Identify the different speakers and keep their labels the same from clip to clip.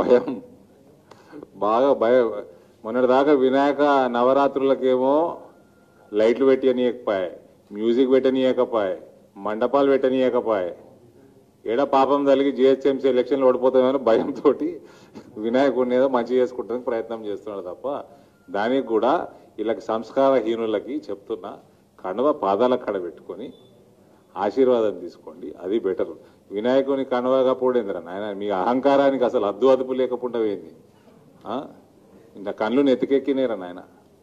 Speaker 1: భయం బాగా భయం మొన్నటిదాకా వినాయక నవరాత్రులకేమో లైట్లు పెట్టనీయకపోయాయి మ్యూజిక్ పెట్టనీయకపోయాయి మండపాలు పెట్టనీయకపోయాయి ఏడ పాపం తలిగి జిహెచ్ఎంసీ ఎలక్షన్లు ఓడిపోతామని భయంతో వినాయకుడిని ఏదో మంచి చేసుకుంటానికి ప్రయత్నం చేస్తున్నాడు తప్ప దానికి కూడా వీళ్ళకి సంస్కారహీనులకి చెప్తున్నా కండువ పాదాల కడ పెట్టుకొని ఆశీర్వాదం తీసుకోండి అది బెటర్ వినాయకుని కండువగా పోడేందిరా నాయన మీ అహంకారానికి అసలు అద్దు అదుపు లేకుండా పోయింది ఆ? ఇంకా కళ్ళు నెత్తికెక్కినేరా నాయన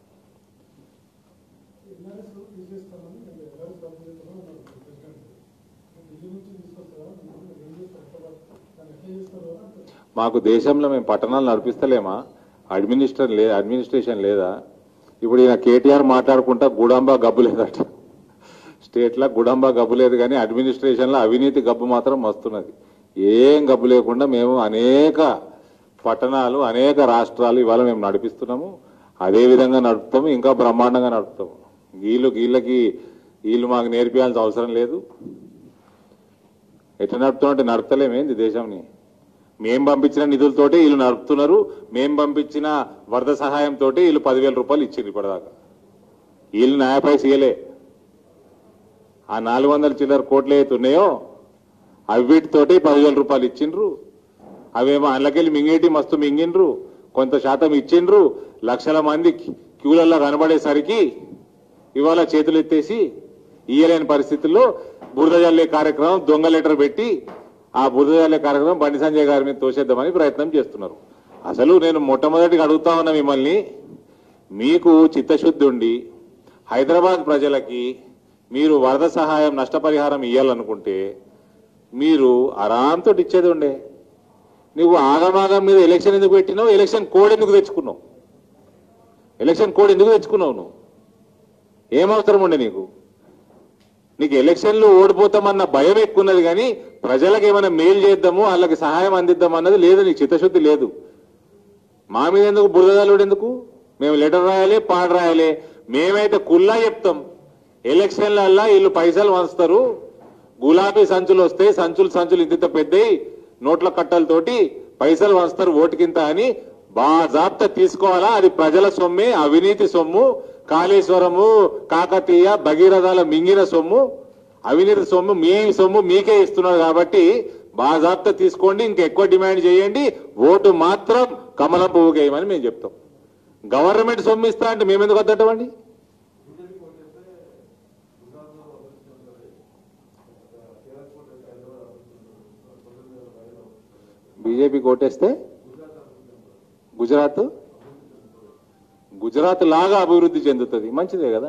Speaker 2: ఎల్ఆర్ఎస్ తీసేస్తామని నేను ఎల్ఆర్ఎస్ రద్దు చేస్తామని అన్నారు ప్రెసిడెంట్ ఢిల్లీ నుంచి తీసుకొస్తారా మీరు ఏం చేస్తారు ఎట్లా దాన్ని ఎట్లా చేస్తారు అని అంటారు.
Speaker 1: మాకు దేశంలో మేము పట్టణాలు నడిపిస్తలేమా అడ్మినిస్టర్ లే అడ్మినిస్ట్రేషన్ లేదా ఇప్పుడు ఈయన కేటీఆర్ మాట్లాడుకుంటా గుడాంబా గబ్బు లేదట స్టేట్లో గుడాంబా గబ్బు లేదు కానీ అడ్మినిస్ట్రేషన్లో అవినీతి గబ్బు మాత్రం వస్తున్నది ఏం గబ్బు లేకుండా మేము అనేక పట్టణాలు అనేక రాష్ట్రాలు ఇవాళ మేము నడిపిస్తున్నాము అదే విధంగా నడుపుతాము ఇంకా బ్రహ్మాండంగా నడుపుతాము వీళ్ళు వీళ్ళకి వీళ్ళు మాకు నేర్పించాల్సిన అవసరం లేదు ఎట్లా నడుపుతున్నట్టు నడపలేమేంది దేశంని మేం పంపించిన నిధులతోటి వీళ్ళు నడుపుతున్నారు మేం పంపించిన వరద సహాయంతో వీళ్ళు పదివేల రూపాయలు ఇచ్చిండ్రు ఇప్పటిదాకా వీళ్ళు న్యాయపై చేయలే ఆ నాలుగు వందల చిల్లర కోట్లు ఏవైతే ఉన్నాయో అవిటితోటి పదివేల రూపాయలు ఇచ్చిండ్రు అవేమో అందులోకెళ్ళి మింగేటి మస్తు మింగిండ్రు కొంత శాతం ఇచ్చిండ్రు లక్షల మంది క్యూలలో కనబడేసరికి ఇవాళ చేతులు ఎత్తేసి ఇయ్యలేని పరిస్థితుల్లో బురద జల్లే కార్యక్రమం దొంగ లెటర్ పెట్టి ఆ బురద జల్లే కార్యక్రమం బండి సంజయ్ గారి మీద తోసేద్దామని ప్రయత్నం చేస్తున్నారు అసలు నేను మొట్టమొదటిగా అడుగుతా ఉన్నా మిమ్మల్ని మీకు చిత్తశుద్ధి ఉండి హైదరాబాద్ ప్రజలకి మీరు వరద సహాయం నష్టపరిహారం ఇవ్వాలనుకుంటే మీరు ఆరాంతో ఇచ్చేది ఉండే నువ్వు ఆగమాగం మీద ఎలక్షన్ ఎందుకు పెట్టినావు ఎలక్షన్ కోడ్ ఎందుకు తెచ్చుకున్నావు ఎలక్షన్ కోడ్ ఎందుకు తెచ్చుకున్నావు నువ్వు ఏమవసరం ఉండే నీకు నీకు ఎలక్షన్లు ఓడిపోతామన్న భయం ఎక్కున్నది కానీ ప్రజలకు ఏమైనా మేలు చేద్దాము వాళ్ళకి సహాయం అందిద్దాం అన్నది లేదు నీకు చిత్తశుద్ధి లేదు మా మీద ఎందుకు బురదలుడు ఎందుకు మేము లెటర్ రాయాలి పాట రాయాలి మేమైతే కుల్లా చెప్తాం ఎలక్షన్లల్లా వీళ్ళు పైసలు వంచుతారు గులాబీ సంచులు వస్తే సంచులు సంచులు ఇంత పెద్దయి నోట్ల కట్టలతోటి పైసలు వంచుతారు ఓటుకింత అని బాజాబ్తా తీసుకోవాలా అది ప్రజల సొమ్మే అవినీతి సొమ్ము కాళేశ్వరము కాకతీయ భగీరథాల మింగిన సొమ్ము అవినీతి సొమ్ము మీ సొమ్ము మీకే ఇస్తున్నారు కాబట్టి బాజాబ్తా తీసుకోండి ఇంకెక్కువ డిమాండ్ చేయండి ఓటు మాత్రం కమలం పువ్వుకి వేయమని మేము చెప్తాం గవర్నమెంట్ సొమ్ము ఇస్తా అంటే మేము ఎందుకు వద్దటమండి బీజేపీ కోటేస్తే గుజరాత్ గుజరాత్ లాగా అభివృద్ధి చెందుతుంది మంచిదే కదా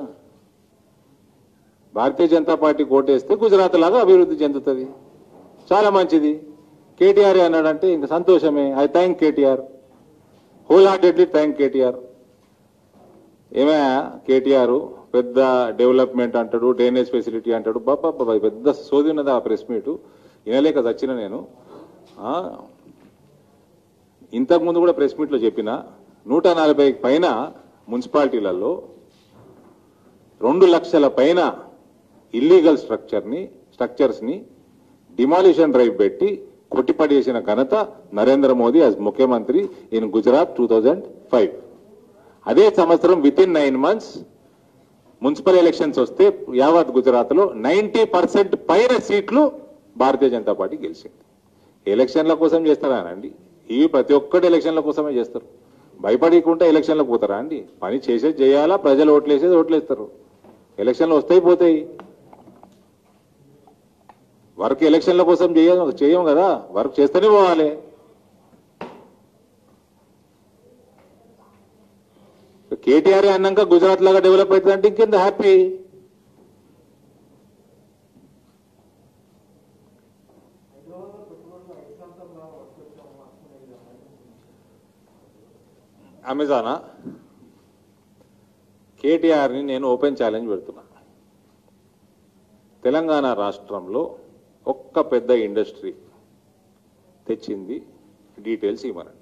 Speaker 1: భారతీయ జనతా పార్టీ కోటేస్తే గుజరాత్ లాగా అభివృద్ధి చెందుతుంది చాలా మంచిది కేటీఆర్ అన్నాడంటే ఇంకా సంతోషమే I thank KTR wholeheartedly thank KTR ఏమయ్యా కేటీఆర్ పెద్ద డెవలప్మెంట్ అంటాడు డ్రైనేజ్ ఫెసిలిటీ అంటాడు బాబా బాబా పెద్ద సోది ఉన్నది ఆ ప్రెస్ మీట్ వినలేక చచ్చిన నేను ఆ, ఇంతకుముందు కూడా ప్రెస్ మీట్లో చెప్పిన నూట నలభై పైన మున్సిపాలిటీలలో రెండు లక్షల పైన ఇల్లీగల్ స్ట్రక్చర్ని స్ట్రక్చర్స్ని డిమాలిషన్ డ్రైవ్ పెట్టి కొట్టిపడేసిన ఘనత నరేంద్ర మోదీ యాజ్ ముఖ్యమంత్రి ఇన్ గుజరాత్ టూ ఫైవ్ అదే సంవత్సరం with in nine months municipal elections వస్తే యావత్ గుజరాత్ లో నైన్టీ పర్సెంట్ పైన సీట్లు భారతీయ జనతా పార్టీ గెలిచింది ఎలక్షన్ల కోసం చేస్తారా అండి ఇవి ప్రతి ఒక్కటి ఎలక్షన్ల కోసమే చేస్తారు భయపడకుండా ఎలక్షన్లకు పోతారా అండి పని చేసేది చేయాలా ప్రజలు ఓట్లేసేది ఓట్లేస్తారు ఎలక్షన్లు వస్తాయి పోతాయి వర్క్ ఎలక్షన్ల కోసం చేయం చేయం కదా వర్క్ చేస్తూనే పోవాలి కేటీఆర్ అన్నాక గుజరాత్ లాగా డెవలప్ అవుతుందంటే ఇంకెంత హ్యాపీ
Speaker 2: హైదరాబాద్లో పెట్టుబడులు ఐకాంతంగా వచ్చాము వస్తున్నాయి కదా.
Speaker 1: అమెజానా కేటీఆర్ని నేను ఓపెన్ ఛాలెంజ్ పెడుతున్నా తెలంగాణ రాష్ట్రంలో ఒక్క పెద్ద ఇండస్ట్రీ తెచ్చింది డీటెయిల్స్ ఇవ్వనండి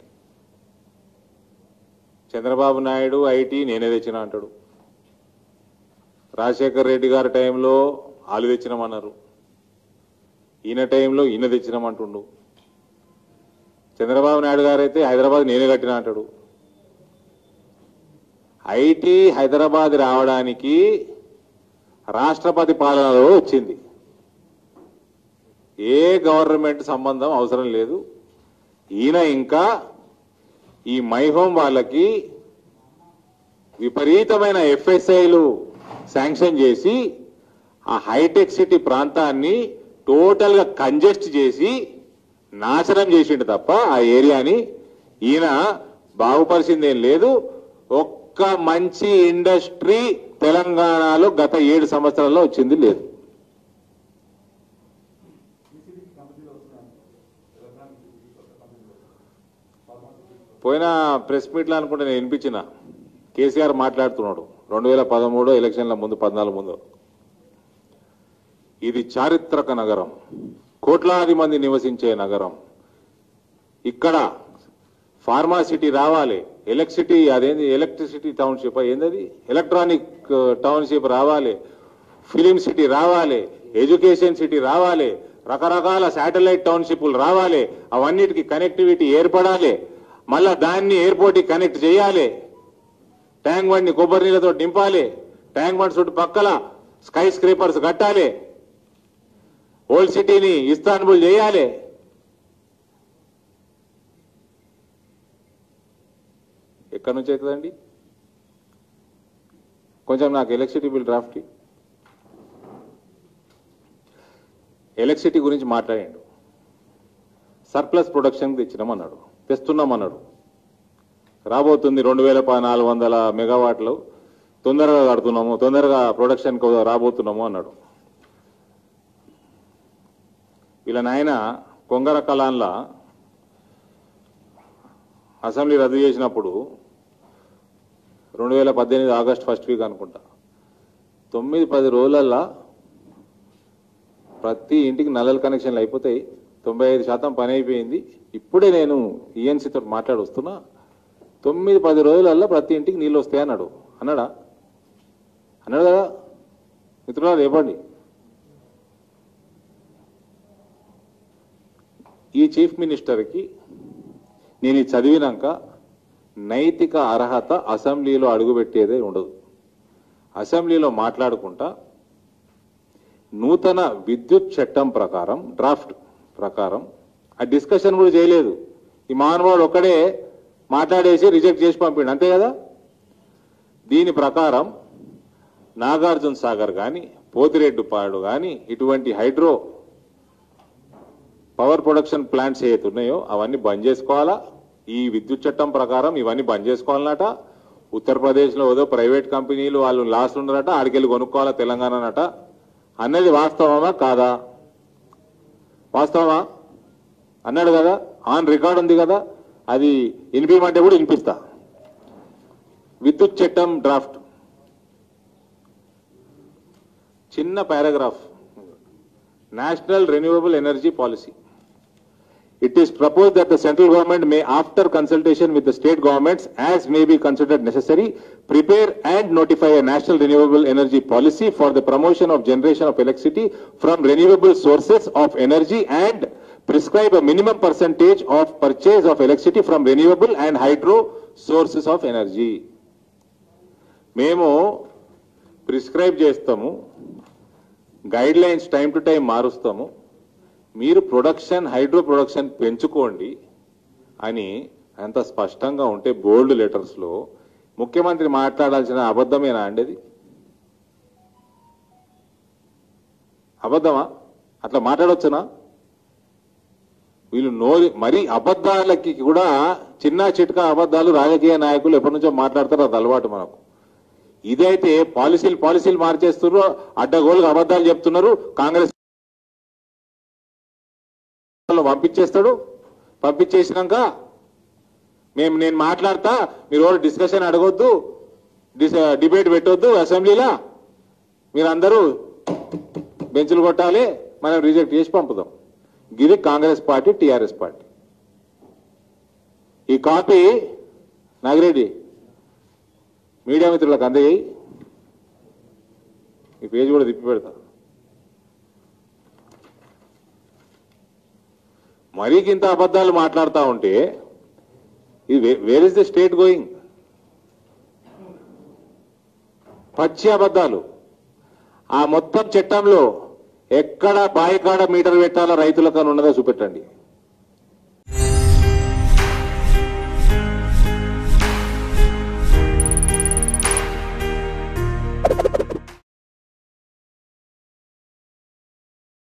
Speaker 1: చంద్రబాబు నాయుడు ఐటీ నేనే తెచ్చిన అంటాడు రాజశేఖర్ రెడ్డి గారి టైంలో వాళ్ళు తెచ్చినామన్నారు ఈయన టైంలో ఈయన తెచ్చినామంటుండు చంద్రబాబు నాయుడు గారు అయితే హైదరాబాద్ నేనే కట్టినా అంటాడు ఐటీ హైదరాబాద్ రావడానికి రాష్ట్రపతి పాలనలో వచ్చింది ఏ గవర్నమెంట్ సంబంధం అవసరం లేదు ఈయన ఇంకా ఈ మైహోం వాళ్ళకి విపరీతమైన ఎఫ్ఎస్ఐలు శాంక్షన్ చేసి ఆ హైటెక్ సిటీ ప్రాంతాన్ని టోటల్ గా కంజెస్ట్ చేసి నాశనం చేసిండు తప్ప ఆ ఏరియాని ఈయన బాగుపరిచిందేం లేదు ఒక్క మంచి ఇండస్ట్రీ తెలంగాణలో గత ఏడు సంవత్సరాల్లో వచ్చింది లేదు పోయిన ప్రెస్ మీట్లో అనుకుంటే నేను వినిపించిన కేసీఆర్ మాట్లాడుతున్నాడు రెండు వేల పదమూడు ఎలక్షన్ల ముందు పద్నాలుగు ముందు ఇది చారిత్రక నగరం కోట్లాది మంది నివసించే నగరం ఇక్కడ ఫార్మాసిటీ రావాలి ఎలక్ట్రిసిటీ అదేంది ఎలక్ట్రిసిటీ టౌన్షిప్ ఏందది ఎలక్ట్రానిక్ టౌన్షిప్ రావాలి ఫిలిం సిటీ రావాలి ఎడ్యుకేషన్ సిటీ రావాలి రకరకాల శాటిలైట్ టౌన్షిప్లు రావాలి అవన్నిటికి కనెక్టివిటీ ఏర్పడాలి మళ్ళా దాన్ని ఎయిర్పోర్ట్ కి కనెక్ట్ చేయాలి ట్యాంక్ బండ్ని కొబ్బరి నీళ్ళతో నింపాలి ట్యాంక్ బండ్ చుట్టూ పక్కల స్కై స్క్రీపర్స్ కట్టాలి ఓల్డ్ సిటీని ఇస్తాన్బుల్ చేయాలి ఎక్కడి నుంచి అవుతుందండి కొంచెం నాకు ఎలక్ట్రిసిటీ బిల్ డ్రాఫ్ట్ ఎలక్ట్రిసిటీ గురించి మాట్లాడాడు సర్ప్లస్ ప్రొడక్షన్ తెచ్చినామన్నాడు తెస్తున్నామన్నాడు రాబోతుంది రెండు వేల నాలుగు వందల మెగావాట్లు తొందరగా కడుతున్నాము తొందరగా ప్రొడక్షన్ రాబోతున్నాము అన్నాడు వీళ్ళ నాయన కొంగర కలాన్ల అసెంబ్లీ రద్దు చేసినప్పుడు రెండు వేల పద్దెనిమిది ఆగస్ట్ ఫస్ట్ వీక్ అనుకుంటా తొమ్మిది పది రోజులల్లా ప్రతి ఇంటికి నల్లల కనెక్షన్లు అయిపోతాయి తొంభై ఐదు శాతం పని అయిపోయింది ఇప్పుడే నేను ఈఎన్సీతో మాట్లాడి వస్తున్నా తొమ్మిది పది రోజులల్లో ప్రతి ఇంటికి నీళ్ళు వస్తాయి అన్నాడు అన్నాడా అన్నాడు కదా మిత్రులారు చెప్పండి ఈ చీఫ్ మినిస్టర్కి నేను ఇది చదివినాక నైతిక అర్హత అసెంబ్లీలో అడుగుపెట్టేదే ఉండదు అసెంబ్లీలో మాట్లాడుకుంటా నూతన విద్యుత్ చట్టం ప్రకారం డ్రాఫ్ట్ ప్రకారం ఆ డిస్కషన్ కూడా చేయలేదు ఈ మానవాడు ఒక్కడే మాట్లాడేసి రిజెక్ట్ చేసి పంపిండు అంతే కదా దీని ప్రకారం నాగార్జున సాగర్ కానీ పోతిరెడ్డిపాడు కానీ ఇటువంటి హైడ్రో పవర్ ప్రొడక్షన్ ప్లాంట్స్ ఏవైతే ఉన్నాయో అవన్నీ బంద్ చేసుకోవాలా ఈ విద్యుత్ చట్టం ప్రకారం ఇవన్నీ బంద్ చేసుకోవాలన్నట ఉత్తరప్రదేశ్లో ఏదో ప్రైవేట్ కంపెనీలు వాళ్ళు లాస్ ఉన్నారట ఆడికెళ్ళి కొనుక్కోవాలా తెలంగాణనట అన్నది వాస్తవమా కాదా వాస్తవమా అన్నాడు కదా ఆన్ రికార్డ్ ఉంది కదా అది వినిపించమంటే కూడా వినిపిస్తా విద్యుత్ చట్టం డ్రాఫ్ట్ చిన్న paragraph national renewable energy policy It is proposed that the central government may, after consultation with the state governments, as may be considered necessary, prepare and notify a national renewable energy policy for the promotion of generation of electricity from renewable sources of energy and prescribe a minimum percentage of purchase of electricity from renewable and hydro sources of energy. మేము prescribe చేస్తాము guidelines time to time మారుస్తాము మీరు production hydro production పెంచుకోండి అని అంత స్పష్టంగా ఉంటే బోల్డ్ లెటర్స్లో ముఖ్యమంత్రి మాట్లాడాల్సిన అబద్ధమేనా అండి అది అబద్ధమా అట్లా మాట్లాడవచ్చునా వీళ్ళు నోరి మరి అబద్ధాలకి కూడా చిన్న చిట్కా అబద్ధాలు రాజకీయ నాయకులు ఎప్పటి నుంచో మాట్లాడతారు అది అలవాటు మనకు ఇదైతే పాలసీలు పాలసీలు మార్చేస్తున్నారు అడ్డగోలుగా అబద్ధాలు చెప్తున్నారు కాంగ్రెస్ లో పంపించేస్తాడు పంపించేసినాక మేము నేను మాట్లాడతా మీరు ఎవరు డిస్కషన్ అడగొద్దు డిస్ డిబేట్ పెట్టొద్దు అసెంబ్లీలో మీరందరూ బెంచులు కొట్టాలి మనం రిజెక్ట్ చేసి పంపుదాం గిది కాంగ్రెస్ పార్టీ టిఆర్ఎస్ పార్టీ ఈ కాపీ నాగిరెడ్డి మీడియా మిత్రులకు అందజేయి ఈ పేజ్ కూడా తిప్పి పెడతా మరీ ఇంత అబద్ధాలు మాట్లాడుతూ ఉంటే ఇది where is the state going పచ్చి అబద్ధాలు ఆ మొత్తం చట్టంలో ఎక్కడ బాయికాడ మీటర్ పెట్టాలో రైతులకు అని ఉన్నదో చూపెట్టండి